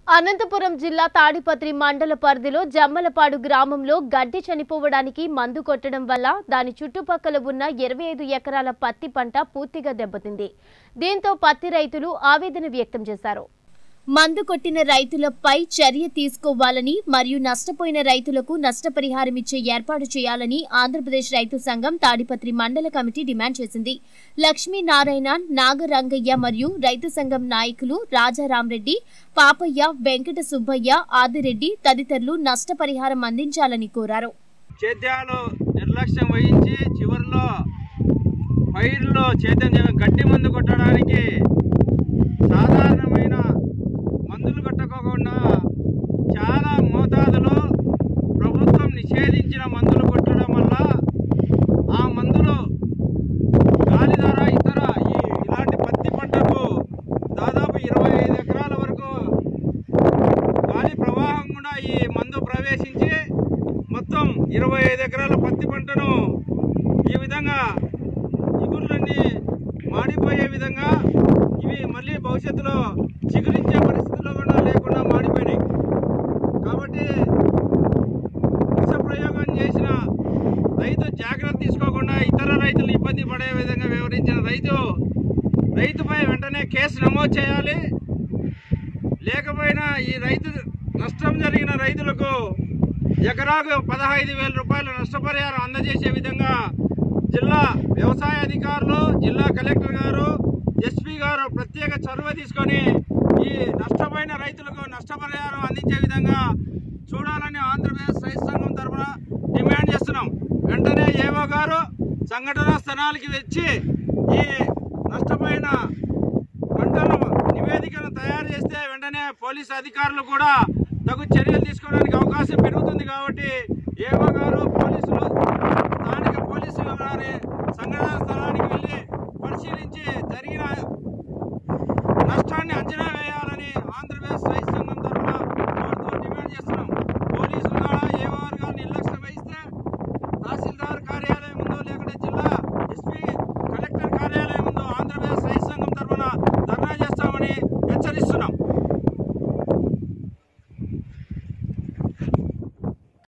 అనంతపురం జిల్లా తాడిపత్రి మండల పరిధిలో జమ్మలపాడు గ్రామంలో గడ్డి చనిపోవడానికి మందు కొట్టడం వల్ల దాని చుట్టుపక్కల ఉన్న ఇరవై ఐదు ఎకరాల పత్తి పంట పూర్తిగా దెబ్బతింది దీంతో పత్తి రైతులు ఆవేదన వ్యక్తం చేశారు మందు కొట్టిన రైతులపై చర్య తీసుకోవాలని మరియు నష్టపోయిన రైతులకు నష్టపరిహారం ఇచ్చే ఏర్పాటు చేయాలని ఆంధ్రప్రదేశ్ రైతు సంఘం తాడిపత్రి మండల కమిటీ డిమాండ్ చేసింది లక్ష్మీనారాయణ నాగరంగయ్య మరియు రైతు సంఘం నాయకులు రాజారాంరెడ్డి పాపయ్య వెంకట సుబ్బయ్య ఆదిరెడ్డి తదితరులు నష్టపరిహారం అందించాలని కోరారు సేద్యాలు నిర్లక్ష్యం వహించి చివరిలో పైరులో చైతన్యం గట్టి మందు కొట్టడానికి సాధారణమైన మందులు కొట్టకోకుండా చాలా మోతాదులో ప్రభుత్వం నిషేధించిన మందులు కొట్టడం వల్ల ఆ మందులు గాలి ద్వారా ఇతర ఈ ఇలాంటి పత్తి పంటకు దాదాపు ఇరవై ఐదు ఎకరాల వరకు గాలి ప్రవాహం కూడా ఈ మందు ప్రవేశించి మొత్తం ఇరవై ఐదు ఎకరాల పత్తి పంటను ఈ విధంగా ఇగుర్లన్నీ మాడిపోయే విధంగా ఇవి మళ్ళీ భవిష్యత్తులో చిగురించే పరిస్థితుల్లో కూడా లేకుండా మాడిపోయినాయి కాబట్టి విష ప్రయోగం చేసిన రైతు జాగ్రత్త తీసుకోకుండా ఇతర రైతులు ఇబ్బంది పడే విధంగా వివరించిన రైతు రైతుపై వెంటనే కేసు నమోదు చేయాలి లేకపోయినా ఈ రైతు నష్టం జరిగిన రైతులకు ఎకరాకు పదహైదు వేల రూపాయల నష్టపరిహారం అందజేసే విధంగా జిల్లా వ్యవసాయ అధికారులు జిల్లా కలెక్టర్ గారు ఎస్పీ గారు ప్రత్యేక చొరవ తీసుకొని ఈ నష్టపోయిన రైతులకు నష్టపరిహారం అందించే విధంగా చూడాలని ఆంధ్రప్రదేశ్ రైతు సంఘం తరఫున డిమాండ్ చేస్తున్నాం వెంటనే ఏవో గారు సంఘటనా స్థలానికి వచ్చి ఈ నష్టపోయిన పంటల నివేదికను తయారు చేస్తే వెంటనే పోలీసు అధికారులు కూడా తగు చర్యలు తీసుకోవడానికి అవకాశం పెరుగుతుంది కాబట్టి ఏవో గారు పోలీసులు స్థానిక పోలీసులు గారి